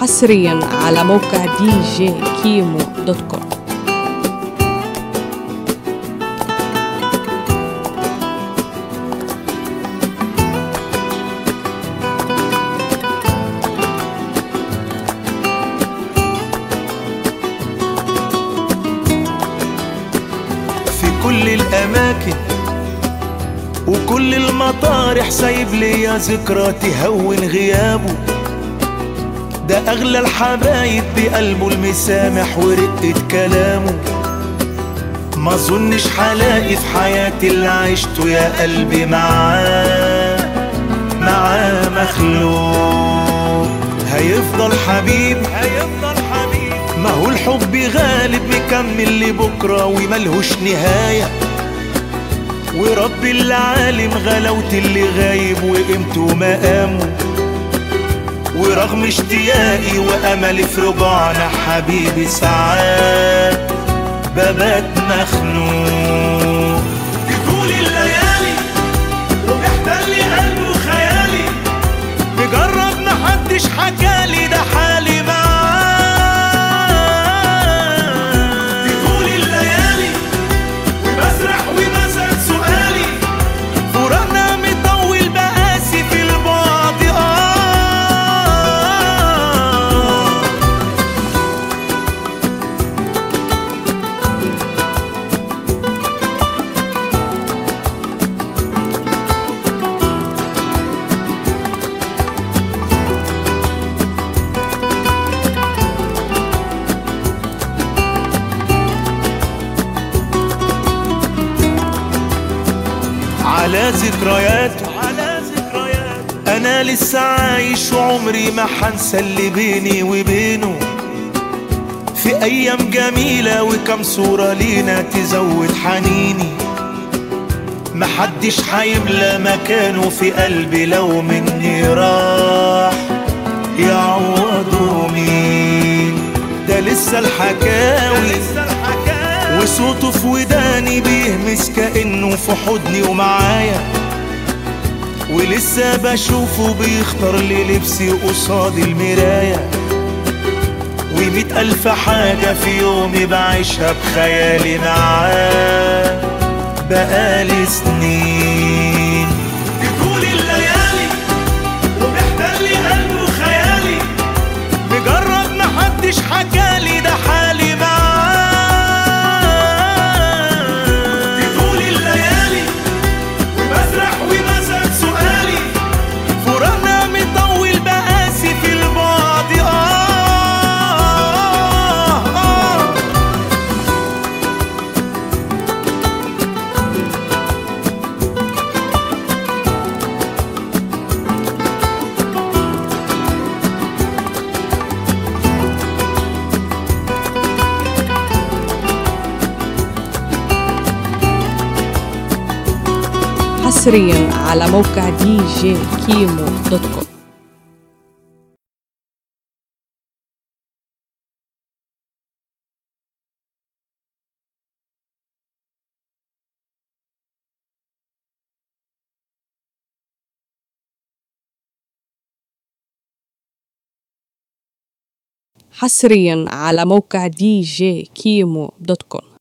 حصريا على موقع دي جي كيمو دوت كوم في كل الأماكن وكل المطارح سايب ليا ذكرى تهون غيابه ده أغلى الحبايب بقلبه المسامح ورقة كلامه ما ظنش حلاقي في حياتي اللي عشته يا قلبي معاه معاه مخلوق هيفضل حبيب هيفضل حبيب ما هو الحب غالب مكمل لبكرة وملهوش نهاية ورب العالم غلاوة اللي غايب وقيمته مقامه ورغم اشتياقي واملي في رجوعنا حبيبي ساعات ببات مخنوق طول الليالي وبيحتل قلبي وخيالي مجرب محدش حكالي ده حالي معاه طول الليالي وبسرح وبسأل سؤالي فراقنا مطول بقاسي في البعد اه على ذكرياته على ذكرياته انا لسه عايش وعمري ما حنسى اللي بيني وبينه في ايام جميلة وكم صورة لينا تزود حنيني محدش حيملى مكانه في قلبي لو مني راح يعوضه مين ده لسه الحكاوي وصوته في وداني بيهمس كأنه في حضني ومعايا ولسه بشوفه بيختار لي لبسي قصاد المراية ومئة ألف حاجة في يومي بعيشها بخيالي معاه بقالي سنين طول الليالي وبيحتل قلبي وخيالي مجرد محدش حكالي ده حالي معاه طول الليالي وبسرح وبسأل سؤالي فراقنا مطول بقاسي في البعد آه, آه حصريا على موقع دي جي كيمو دوت كوم حصريا على موقع دي جي كيمو دوت كوم